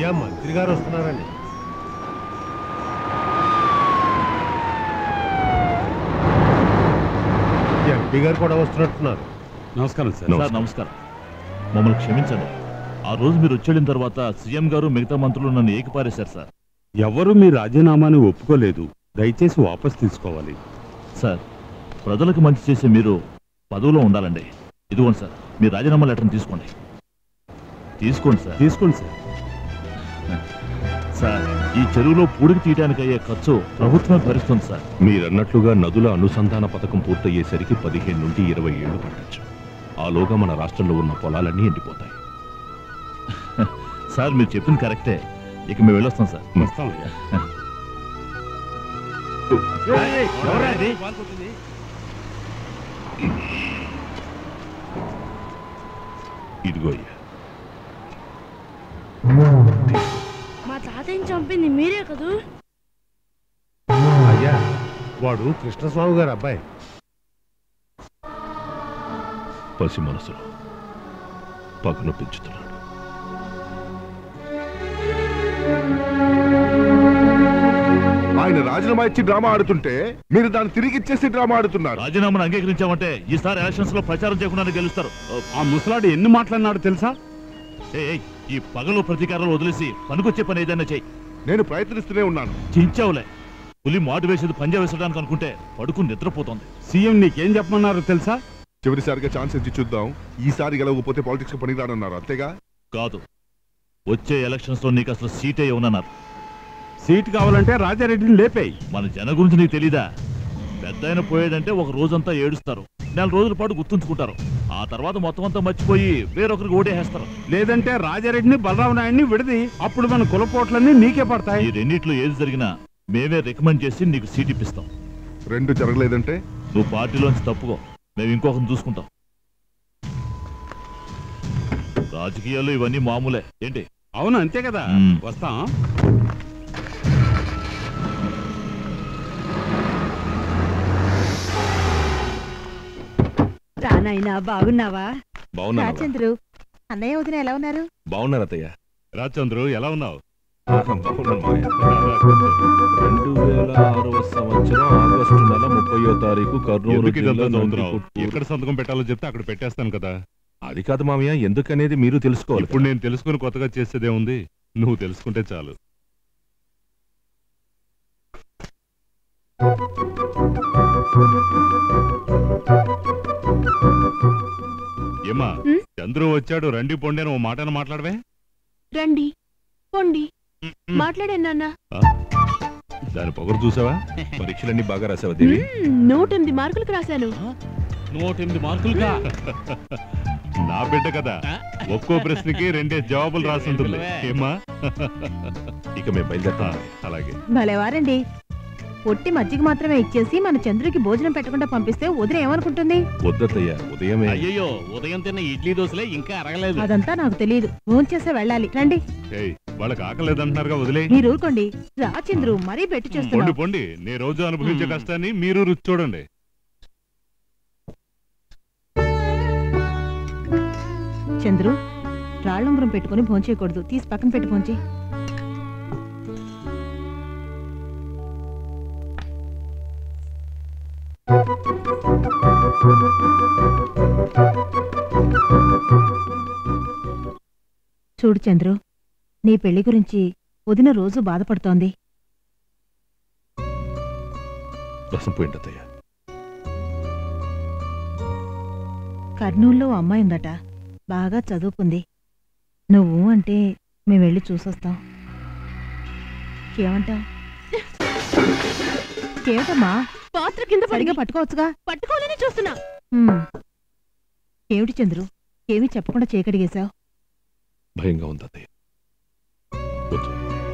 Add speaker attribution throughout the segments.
Speaker 1: అయ్యా మంత్రి గారు వస్తున్నారండి ఎంపీ గారు కూడా వస్తున్నట్టున్నారు
Speaker 2: నమస్కారం సార్
Speaker 3: సార్ నమస్కారం మమ్మల్ని క్షమించండి ఆ రోజు మీరు వచ్చేళ్ళిన తర్వాత సీఎం గారు మిగతా మంత్రులు నన్ను ఏకిపారేశారు సార్
Speaker 2: ఎవరు మీ రాజీనామాని ఒప్పుకోలేదు దయచేసి వాపస్ తీసుకోవాలి
Speaker 3: సార్ ప్రజలకు మంచి చేసే మీరు పదవిలో ఉండాలండి ఇదిగోండి సార్ మీ రాజీనామా లెటర్ని తీసుకోండి తీసుకోండి సార్
Speaker 2: తీసుకోండి సార్
Speaker 3: సార్ ఈ చెరువులో పూడికి తీయడానికి అయ్యే ఖర్చు ప్రభుత్వమే భరిస్తుంది సార్
Speaker 4: మీరన్నట్లుగా నదుల అనుసంధాన పథకం పూర్తయ్యేసరికి పదిహేను నుండి ఇరవై ఏళ్లు పట్టచ్చు ఆలోగా మన రాష్ట్రంలో ఉన్న పొలాలన్నీ ఎండిపోతాయి
Speaker 3: సార్ మీరు చెప్పింది కరెక్టే ఇక మేము వెళ్ళొస్తాం సార్
Speaker 2: వస్తామయ్యా
Speaker 4: ఇదిగో అయ్యా
Speaker 5: మా తాతయ్యని చంపింది మీరే కదూ
Speaker 1: అయ్యా వాడు కృష్ణస్వామి గారు అబ్బాయి
Speaker 4: పసి మనసులో పగను పెంచుతున్నాడు
Speaker 6: ఆయన రాజీనామా ఇచ్చి డ్రామా ఆడుతుంటే మీరు దాన్ని తిరిగి ఇచ్చేసి డ్రామా ఆడుతున్నారు
Speaker 3: రాజీనామాను అంగీకరించామంటే ఈసారి ఎలక్షన్స్ లో ప్రచారం చేయకుండా గెలుస్తారు ఓ,
Speaker 2: ఆ ముసలాడు ఎన్ని మాట్లాడినాడు తెలుసా
Speaker 3: ఏయ్, ఏయ్, ఈ పగలు ప్రతీకారాలు వదిలేసి పనికొచ్చే పని ఏదైనా చెయ్యి
Speaker 6: నేను ప్రయత్నిస్తూనే ఉన్నాను
Speaker 3: చించావులే పులి మాటు వేసేది పంజా వేసడానికి అనుకుంటే పడుకుని నిద్రపోతుంది
Speaker 2: సీఎం నీకేం చెప్పమన్నారు తెలుసా
Speaker 6: చివరిసారిగా ఛాన్స్ ఇచ్చి చూద్దాం ఈసారి గెలవకపోతే పాలిటిక్స్ పనికిరానన్నారు అంతేగా
Speaker 3: కాదు వచ్చే ఎలక్షన్స్ లో నీకు అసలు సీటే ఇవ్వనన్నారు
Speaker 2: సీట్ కావాలంటే రాజారెడ్డిని లేపేయి
Speaker 3: మన జన గురించి నీకు తెలీదా పెద్ద ఆయన పోయేదంటే ఒక రోజంతా ఏడుస్తారు నెల రోజుల పాటు గుర్తుంచుకుంటారు ఆ తర్వాత మొత్తం అంతా మర్చిపోయి వేరొకరికి ఓటేసేస్తారు
Speaker 2: లేదంటే రాజారెడ్డిని బలరామ నాయుడిని విడది అప్పుడు మన కులపోట్లన్నీ నీకే
Speaker 3: ఈ
Speaker 2: పడతాయి
Speaker 3: రెండిట్లో ఏది జరిగినా మేమే రికమెండ్ చేసి నీకు సీట్ ఇప్పిస్తాం
Speaker 6: రెండు జరగలేదంటే
Speaker 3: నువ్వు పార్టీలోంచి తప్పుకో మేము ఇంకొకరిని చూసుకుంటాం రాజకీయాల్లో ఇవన్నీ మామూలే ఏంటి
Speaker 2: అవును అంతే కదా
Speaker 3: మ్మ్.
Speaker 2: వస్తాం
Speaker 7: రానాయనా బాగున్నావా
Speaker 4: బాగున్నాను
Speaker 7: రాచంద్రు అన్నయ్య వదిన ఎలా ఉన్నారు
Speaker 4: బాగున్నారు అత్తయ్య
Speaker 2: రాచంద్రు ఎలా ఉన్నావు
Speaker 4: బాగున్నాను మావయ్య. రెండు వేల ఆరవ సంవత్సరం ఆగస్టు నెల ముప్పయో తారీఖు కర్నూలు
Speaker 2: ఎందుకు ఇదంతా
Speaker 4: జిల్లా
Speaker 2: చదువుతున్నావు?
Speaker 4: నందికొట్కూరు.
Speaker 2: ఎక్కడ సంతకం పెట్టాలో చెప్తే అక్కడ పెట్టేస్తాను కదా
Speaker 4: అది కాదు మామయ్య ఎందుకనేది మీరు తెలుసుకోవాలి
Speaker 2: ఇప్పుడు నేను తెలుసుకుని కొత్తగా చేసేదే ఉంది నువ్వు తెలుసుకుంటే చాలు ఏమా
Speaker 5: ఉమ్?
Speaker 2: చంద్రు వచ్చాడు రండి పొండి అని ఓ మాటను మాట్లాడవే
Speaker 5: రండి పొండి మాట్లాడే నాన్న
Speaker 2: దాని పొగరు చూసావా
Speaker 4: పరీక్షలన్నీ బాగా రాసావా దేవి
Speaker 5: నూట ఎనిమిది మార్కులకు రాశాను
Speaker 3: నూట ఎనిమిది మార్కులుగా
Speaker 2: నా బిడ్డ కదా ఒక్కో ప్రశ్నకి రెండేసి జవాబులు రాసుంటుంది ఏమా
Speaker 4: ఇక మేము బయలుదేరుతాం
Speaker 2: అలాగే
Speaker 7: భలేవారండి పొట్టి మజ్జిగ మాత్రమే ఇచ్చేసి మన చంద్రుకి భోజనం పెట్టకుండా పంపిస్తే వదిన ఏమనుకుంటుంది
Speaker 4: వద్దత్తయ్య ఉదయమే
Speaker 8: అయ్యయ్యో ఉదయం తిన్న ఇడ్లీ దోశలే ఇంకా అరగలేదు
Speaker 7: అదంతా నాకు తెలియదు భోంచేసే వెళ్ళాలి రండి
Speaker 2: ఏయ్ వాళ్ళకి ఆకలేదంటున్నారుగా వదిలే
Speaker 7: మీరు ఊరుకోండి రాచంద్రు మరీ పెట్టి
Speaker 2: పొండి
Speaker 7: చేస్తున్నావు
Speaker 2: పొండి నే రోజు అనుభవించే
Speaker 8: మ్మ్.
Speaker 2: కష్టాన్ని మీరు రుచి చూడండి
Speaker 7: చంద్రు రాళ్ళుంగురం పెట్టుకుని భోంచేయకూడదు తీసి పక్కన పెట్టి భోంచే చూడు చంద్రు నీ పెళ్లి గురించి వదిన రోజు బాధపడుతోంది
Speaker 4: రసం పోయింది అత్తయ్య
Speaker 7: కర్నూల్లో ఓ అమ్మాయి ఉందట బాగా చదువుకుంది నువ్వు అంటే మేము వెళ్ళి చూసొస్తాం ఏమంటావ్ ఏమిటమ్మా
Speaker 5: పాత్ర కింద పడిగా
Speaker 7: సరిగా పట్టుకోవచ్చుగా
Speaker 5: పట్టుకోవాలని చూస్తున్నా
Speaker 7: హ్మ్. ఏమిటి చంద్రు ఏమీ చెప్పకుండా చేయకడిగేశావు
Speaker 4: భయంగా ఉంది అత్తయ్య వద్దు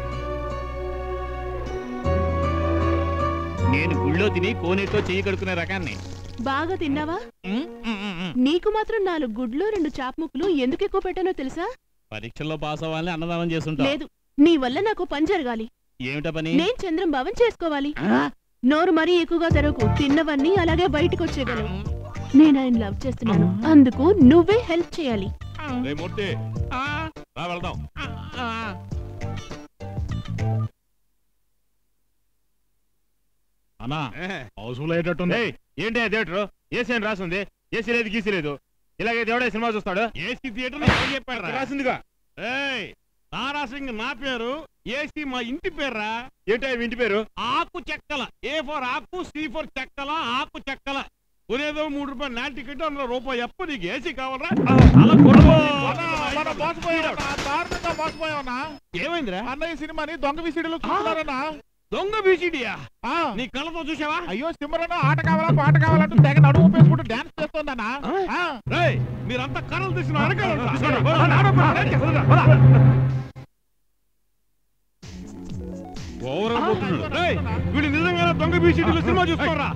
Speaker 8: నేను గుళ్ళో తిని కోనేట్లో చెయ్యి కడుక్కునే రకాన్ని
Speaker 5: బాగా తిన్నావా
Speaker 8: ఉమ్, ఉమ్, ఉమ్, ఉమ్.
Speaker 5: నీకు మాత్రం నాలుగు గుడ్లు రెండు చాప్ ముక్కలు ఎందుకు ఎక్కువ పెట్టానో తెలుసా
Speaker 8: పరీక్షల్లో పాస్ అవ్వాలని అన్నదానం చేస్తుంటా
Speaker 5: లేదు నీ వల్ల నాకు పని జరగాలి
Speaker 8: ఏమిటా పని
Speaker 5: నేను చంద్రం భావం చేసుకోవాలి
Speaker 8: ఆ?
Speaker 5: నోరు మరీ ఎక్కువగా తెరవకు తిన్నవన్నీ అలాగే బయటకు వచ్చేయగలవు నేను ఆయన లవ్ చేస్తున్నాను అందుకు నువ్వే హెల్ప్ చేయాలి
Speaker 2: రే మూర్తి
Speaker 8: ఆ,
Speaker 2: రా వెళ్దాం
Speaker 8: ఆ, ఆ. అన్నా హౌస్ఫుల్ అయ్యేటట్టుంది ఏంటి థియేటర్ ఏసీ అని రాసింది ఏసీ లేదు గీసీ లేదు ఇలాగే దేవుడే సినిమా చూస్తాడు ఏసీ థియేటర్ చెప్పాడు రాసిందిగా ఏయ్ తారాసింగ్ నా పేరు ఏసీ మా ఇంటి పేర్రా ఏంటో ఇంటి పేరు ఆకు చెక్కల ఏ ఫర్ ఆకు సి ఫర్ చెక్కల ఆకు చెక్కల కొనేదో మూడు రూపాయలు నా టికెట్ అందులో రూపాయి ఎప్ప నీకు ఏసీ కావాలరా అలా కొనుక్కో. ఏమైందిరా
Speaker 9: అన్నయ్య సినిమాని దొంగ విసిడిలో చూస్తున్నారన్నా
Speaker 8: దొంగ బీసీడియా
Speaker 9: ఆ,
Speaker 8: నీ కళ్ళతో చూసావా
Speaker 9: అయ్యో సిమ్మరన్న ఆట కావాలా పాట కావాలంటూ తెగ నడుము ఉపయోగించుకుంటూ డాన్స్ చేస్తోందన్నా ఆ,
Speaker 8: రేయ్ మీరంతా కర్రలు తీసిన వీళ్ళు నిజంగా దొంగ బీసీడీలో సినిమా చూస్తారా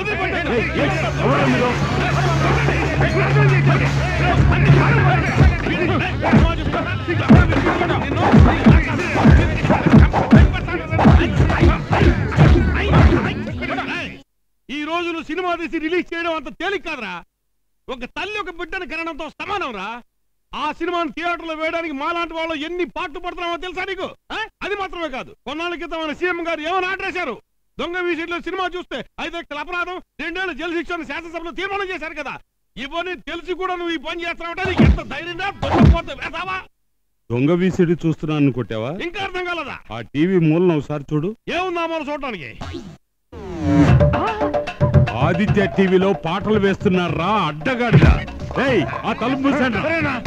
Speaker 8: ఈ రోజులు సినిమా తీసి రిలీజ్ చేయడం అంత తేలిక కాదురా ఒక తల్లి ఒక బిడ్డని కనడంతో సమానం రా ఆ సినిమాని థియేటర్ లో వేయడానికి మాలాంటి వాళ్ళు ఎన్ని పాటలు పడుతున్నామో తెలుసా నీకు ఆ? అది మాత్రమే కాదు కొన్నాళ్ళ క్రితం మన సీఎం గారు ఏమని ఆర్డర్ చేశారు దొంగ విషయంలో సినిమా చూస్తే ఐదు లక్షల అపరాధం రెండేళ్ల జైలు శిక్ష అని శాసనసభలో తీర్మానం చేశారు కదా ఇవన్నీ తెలిసి కూడా నువ్వు ఈ పని చేస్తావంటే నీకు ఎంత ధైర్యంగా దొంగపోతే వేసావా
Speaker 10: దొంగ వీసిడి చూస్తున్నాను కొట్టావా
Speaker 8: ఇంకా అర్థం కాలదా
Speaker 10: ఆ టీవీ మూలన ఒకసారి చూడు
Speaker 8: ఏముందా మనం చూడటానికి
Speaker 10: ఆదిత్య టీవీలో పాటలు వేస్తున్నారా అడ్డగాడిగా ఏయ్ ఆ తలుపు మూసేయండి.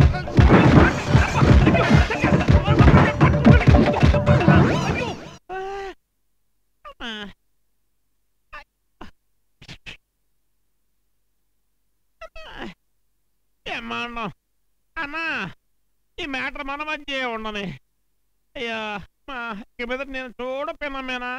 Speaker 8: ఏమన్నా అన్నా ఈ మ్యాటర్ మన మధ్య ఉండని అయ్యా మా ఇక మీద నేను చూడపోయినా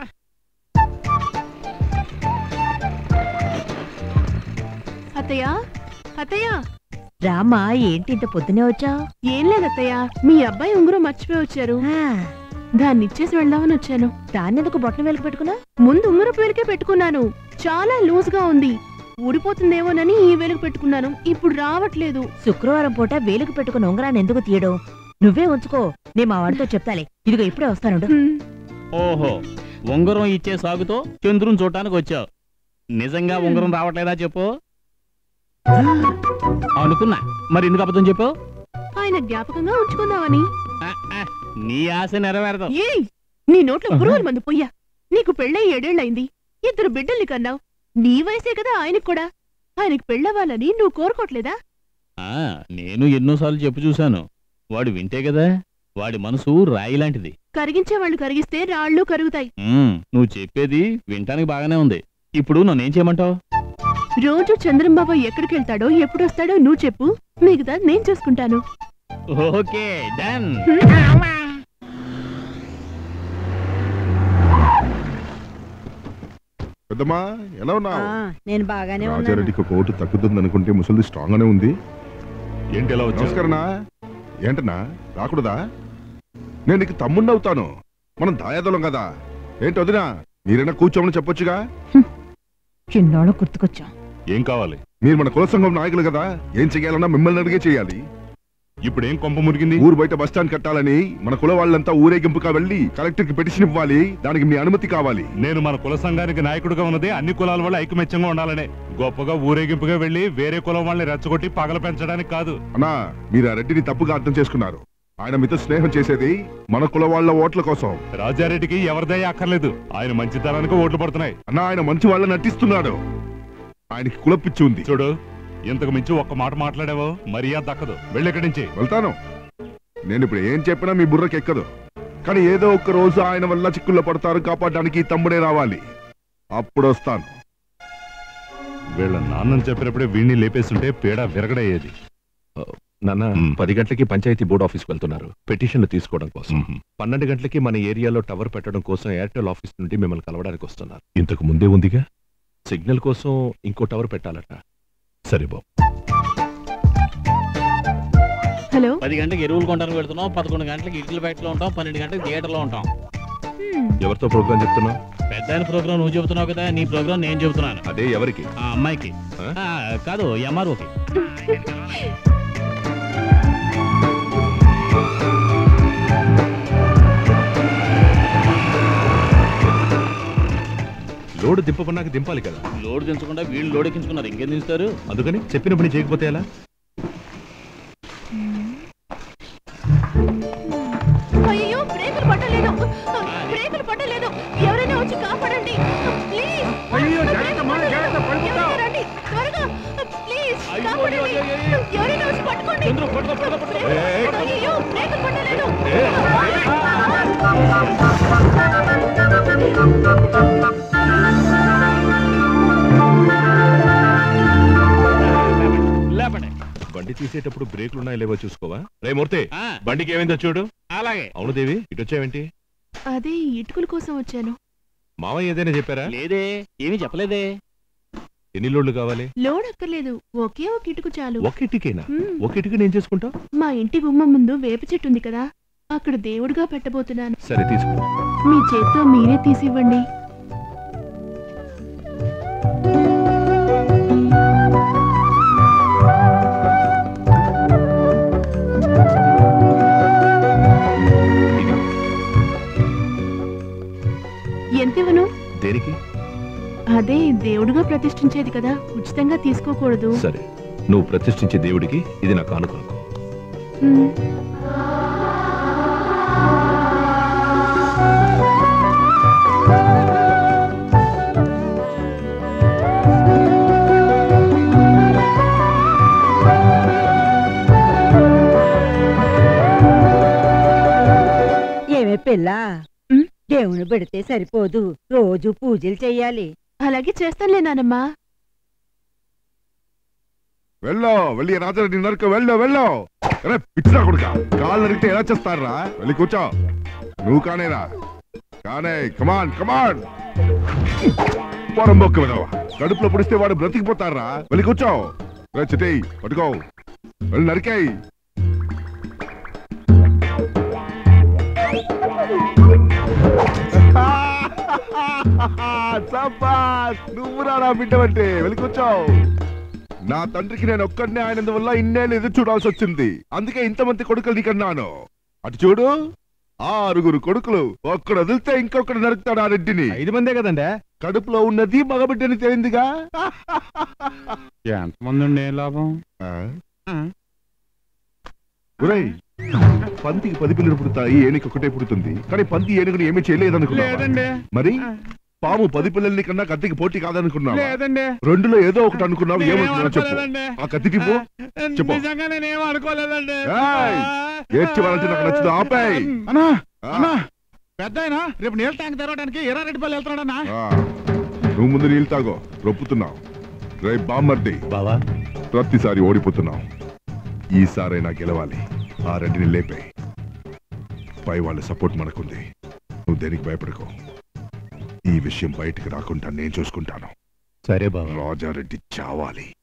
Speaker 5: అత్తయ్య అత్తయ్య
Speaker 7: రామా ఏంటి ఇంత పొద్దునే వచ్చావు
Speaker 5: ఏం లేదు అత్తయ్య మీ అబ్బాయి ఉంగరం మర్చిపోయి వచ్చారు దాన్ని ఇచ్చేసి వెళ్దామని వచ్చాను
Speaker 7: దాన్నెందుకు బొట్టన వెలుగు పెట్టుకున్నా
Speaker 5: ముందు ఉంగరపు వెలుకే పెట్టుకున్నాను చాలా లూజ్ గా ఉంది ఊడిపోతుందేమోనని ఈ వెలుగు పెట్టుకున్నాను ఇప్పుడు రావట్లేదు
Speaker 7: శుక్రవారం పూట వేలుకు పెట్టుకున్న ఉంగరాన్ని ఎందుకు తీయడం నువ్వే ఉంచుకో నేను మా వాడితో చెప్తాలే ఇదిగో ఇప్పుడే వస్తానుండు
Speaker 5: హ్మ్.
Speaker 8: ఓహో ఉంగరం ఇచ్చే సాగుతో చంద్రుని చూడటానికి వచ్చావు నిజంగా ఉంగరం రావట్లేదా చెప్పు అనుకున్నా మరి ఎందుకు అబద్ధం చెప్పు
Speaker 5: ఆయన జ్ఞాపకంగా ఉంచుకుందామని
Speaker 8: ఆ, ఆ, నీ ఆశ నెరవేరదు
Speaker 5: ఏయ్ నీ నోట్లో పురుగుల మందు పొయ్యా నీకు పెళ్ళై ఏడేళ్లయింది ఇద్దరు బిడ్డల్ని కన్నావు నీ వయసే కదా ఆయనకు కూడా ఆయనకు పెళ్ళవ్వాలని నువ్వు కోరుకోవట్లేదా
Speaker 8: ఆ, నేను ఎన్నోసార్లు చెప్పు చూశాను వాడు వింటే కదా వాడి మనసు రాయి లాంటిది
Speaker 5: కరిగించే వాళ్ళు కరిగిస్తే రాళ్ళు కరుగుతాయి
Speaker 8: ఉమ్, నువ్వు చెప్పేది వింటానికి బాగానే ఉంది ఇప్పుడు నన్నేం చేయమంటావు
Speaker 5: రోజు చంద్రంబాబు ఎక్కడికి వెళ్తాడో ఎప్పుడు వస్తాడో నువ్వు చెప్పు మిగతా నేను చూసుకుంటాను
Speaker 8: ఓకే డన్
Speaker 6: పెద్దమ్మా ఎలా ఉన్నావు
Speaker 7: నేను బాగానే
Speaker 6: రాజారెడ్డికి ఒక ఓటు తగ్గుతుంది అనుకుంటే ముసలిది స్ట్రాంగ్ గానే ఉంది
Speaker 2: ఏంటి ఎలా వచ్చావు
Speaker 6: నమస్కారనా ఏంటన్నా రాకూడదా నేను నీకు తమ్ముణ్ణి అవుతాను మనం దాయాదలం కదా ఏంటి వదినా మీరైనా కూర్చోమని చెప్పొచ్చుగా
Speaker 7: చిన్నోళ్ళు గుర్తుకొచ్చా
Speaker 2: ఏం కావాలి
Speaker 6: మీరు మన కుల సంఘం నాయకులు కదా ఏం చెయ్యాలన్నా మిమ్మల్ని అడిగే చేయాలి
Speaker 2: ఇప్పుడు ఏం కొంప మురిగింది
Speaker 6: ఊరు బయట బస్ స్టాండ్ కట్టాలని మన కుల వాళ్ళంతా ఊరేగింపుగా వెళ్ళి కలెక్టర్ కి పిటిషన్ ఇవ్వాలి దానికి మీ అనుమతి కావాలి
Speaker 2: నేను మన కుల సంఘానికి నాయకుడిగా ఉన్నది అన్ని కులాల వాళ్ళు ఐకమత్యంగా ఉండాలనే గొప్పగా ఊరేగింపుగా వెళ్లి వేరే కులం వాళ్ళని రెచ్చగొట్టి పగల పెంచడానికి కాదు
Speaker 6: అన్నా మీరు ఆ రెడ్డిని తప్పుగా అర్థం చేసుకున్నారు ఆయన మీతో స్నేహం చేసేది మన కుల వాళ్ళ ఓట్ల కోసం
Speaker 2: రాజారెడ్డికి ఎవరిదయ్యా అక్కర్లేదు ఆయన మంచితనానికి ఓట్లు పడుతున్నాయి
Speaker 6: అన్నా ఆయన మంచి వాళ్ళ నటిస్తున్నాడు ఆయనకి కులపిచ్చి ఉంది
Speaker 2: చూడు ఇంతకు మించి ఒక్క మాట మాట్లాడావో మర్యాద దక్కదు వెళ్ళి ఇక్కడి నుంచి
Speaker 6: వెళ్తాను నేను ఇప్పుడు ఏం చెప్పినా మీ బుర్రకి ఎక్కదు కానీ ఏదో ఒక రోజు ఆయన వల్ల చిక్కుల్లో పడతారు కాపాడడానికి ఈ తమ్ముడే రావాలి అప్పుడు వస్తాను
Speaker 2: వీళ్ళ నాన్నని చెప్పినప్పుడే వీడిని లేపేస్తుంటే పీడ విరగడయ్యేది
Speaker 4: నాన్న
Speaker 2: మ్.
Speaker 4: పది గంటలకి పంచాయతీ బోర్డు ఆఫీస్కి వెళ్తున్నారు పిటిషన్లు తీసుకోవడం కోసం
Speaker 2: మ్మ్.
Speaker 4: పన్నెండు గంటలకి మన ఏరియాలో టవర్ పెట్టడం కోసం ఎయిర్టెల్ ఆఫీస్ నుండి మిమ్మల్ని కలవడానికి వస్తున్నారు
Speaker 2: ఇంతకు ముందే ఉందిగా
Speaker 4: సిగ్నల్ కోసం ఇంకో టవర్ పెట్టాలట
Speaker 2: సరే బాబు
Speaker 5: హలో
Speaker 8: పది గంటలకు ఎరువులు కొంటానికి వెళ్తున్నాం పదకొండు గంటలకు ఇడ్లీ ఫ్యాక్టరీలో ఉంటాం పన్నెండు గంటలకు థియేటర్లో ఉంటాం
Speaker 5: హ్మ్.
Speaker 4: ఎవరితో ప్రోగ్రామ్ చెప్తున్నావు
Speaker 8: పెద్ద ఆయన ప్రోగ్రామ్ నువ్వు చెబుతున్నావు కదా నీ ప్రోగ్రామ్ నేను చెబుతున్నాను
Speaker 4: అదే ఎవరికి
Speaker 8: ఆ అమ్మాయికి
Speaker 4: ఆ?
Speaker 8: ఆ, కాదు ఎంఆర్ఓకి
Speaker 4: లోడ్ దింపమన్నాక దింపాలి కదా
Speaker 3: లోడ్ దించకుండా వీళ్ళు లోడ్ ఎక్కించుకున్నారు ఇంకేం దించుతారు
Speaker 4: అందుకని చెప్పిన పని చేయకపోతే ఎలా
Speaker 5: అయ్యో బ్రేకులు పట్టలేదు బ్రేకులు పట్టలేదు ఎవరైనా వచ్చి కాపాడండి ప్లీజ్
Speaker 10: అయ్యో, జాగ్రత్త అమ్మా, జాగ్రత్త, పడిపోతావు.
Speaker 5: ఎవరైనా రండి త్వరగా ప్లీజ్
Speaker 3: అయ్యో,
Speaker 5: కాపాడండి
Speaker 3: అయ్యో, అయ్యో, అయ్యో.
Speaker 5: ఎవరైనా వచ్చి పట్టుకోండి
Speaker 3: చంద్రు, పట్టుకో, పట్టుకో, పట్టుకో.
Speaker 5: బ్రేకులు- అయ్యో బ్రేకులు పట్టలేదు
Speaker 8: లేపండి
Speaker 4: బండి తీసేటప్పుడు బ్రేకులు ఉన్నాయో లేవో చూసుకోవా రే మూర్తి
Speaker 8: ఆ,
Speaker 4: బండికి ఏమైందో చూడు
Speaker 8: అలాగే
Speaker 4: అవును దేవి ఇటు వచ్చావేంటి
Speaker 5: అదే ఇటుకల కోసం వచ్చాను
Speaker 4: మావయ్య ఏదైనా చెప్పారా
Speaker 3: లేదే ఏమీ చెప్పలేదే
Speaker 4: ఎన్ని లోడ్లు కావాలి
Speaker 5: లోడ్ అక్కర్లేదు ఒకే ఒక ఇటుకు చాలు
Speaker 4: ఒక ఇటుకేనా
Speaker 5: హ్మ్.
Speaker 4: ఒక ఇటుక నేను చేసుకుంటావు
Speaker 5: మా ఇంటి గుమ్మం ముందు వేప చెట్టు ఉంది కదా అక్కడ దేవుడిగా పెట్టబోతున్నాను
Speaker 4: సరే తీసుకో
Speaker 5: మీ చేత్తో మీరే తీసివ్వండి
Speaker 4: ఇది
Speaker 5: ఎంతివ్వను
Speaker 4: దేనికి
Speaker 5: అదే దేవుడిగా ప్రతిష్ఠించేది కదా ఉచితంగా తీసుకోకూడదు
Speaker 4: సరే నువ్వు ప్రతిష్ఠించే దేవుడికి ఇది నా కానుకనుకో
Speaker 5: హ్మ్.
Speaker 11: ఏమే పిల్ల
Speaker 5: ఉమ్.
Speaker 11: దేవుని పెడితే సరిపోదు రోజు పూజలు చెయ్యాలి
Speaker 5: అలాగే చేస్తానులే నానమ్మా
Speaker 6: వెళ్ళో వెళ్ళి రాజారెడ్డి నరక వెళ్ళో వెళ్ళో అరే పిచ్చిరా కొడుక కాళ్ళు నరికితే ఎలా చేస్తారా వెళ్ళి కూర్చో నువ్వు కానేరా కానే కమాన్ కమాన్ పొరంబొక్క వినవా కడుపులో పుడిస్తే వాడు బ్రతికిపోతారా వెళ్ళి కూర్చో రే చిటి పట్టుకో వెళ్ళి నరికాయి నువ్వు నా బిడ్డవంటే వెళ్ళి కూర్చో నా తండ్రికి నేను ఒక్కడినే ఆయన వల్ల ఇన్నేళ్ళు ఎదురు చూడాల్సి వచ్చింది అందుకే ఇంతమంది కొడుకులు నీకన్నాను అటు చూడు ఆరుగురు కొడుకులు ఒక్కడు వదిలితే ఇంకొకడు నరుకుతాడు ఆ రెడ్డిని
Speaker 10: ఐదు మందే కదండి
Speaker 6: కడుపులో ఉన్నది మగబిడ్డని తెలియందిగా
Speaker 10: ఎంతమంది ఉండే లాభం
Speaker 6: ఒరేయ్ పందికి పది పిల్లలు పుడతాయి ఏనుగు ఒకటే పుడుతుంది కానీ పంది ఏనుగుని ఏమీ చేయలేదనుకున్నా
Speaker 10: లేదండి
Speaker 6: మరి పాము పది పిల్లల్ని కన్నా కత్తికి పోటీ కాదనుకున్నావా
Speaker 10: లేదండి
Speaker 6: రెండులో ఏదో ఒకటి అనుకున్నావు
Speaker 10: నేనేం
Speaker 6: ఏమనుకున్నావు చెప్పు
Speaker 10: అనుకోలేదండి.
Speaker 6: ఆ కత్తికి పో చెప్పు.
Speaker 8: నిజంగా నేనేం అనుకోలేదండి
Speaker 6: ఏయ్, ఏడ్చేవాలంటే నాకు నచ్చదు ఆపేయ్
Speaker 9: అన్నా
Speaker 6: ఆ,
Speaker 9: అన్నా పెద్ద ఆయన రేపు నీళ్ళ ట్యాంక్ తెరవడానికి ఎర్రారెడ్డిపల్లి వెళ్తున్నాడన్నా
Speaker 6: ఆ, నువ్వు ముందు నీళ్ళు తాగో రొప్పుతున్నావు రే బామ్మర్ది
Speaker 1: బావా
Speaker 6: ప్రతిసారి ఓడిపోతున్నావు ఈసారైనా గెలవాలి ఆ రెడ్డిని లేపే పై వాళ్ళ సపోర్ట్ మనకుంది నువ్వు దేనికి భయపడకో ఈ విషయం బయటికి రాకుండా నేను చూసుకుంటాను
Speaker 1: సరే బావా
Speaker 6: రాజారెడ్డి చావాలి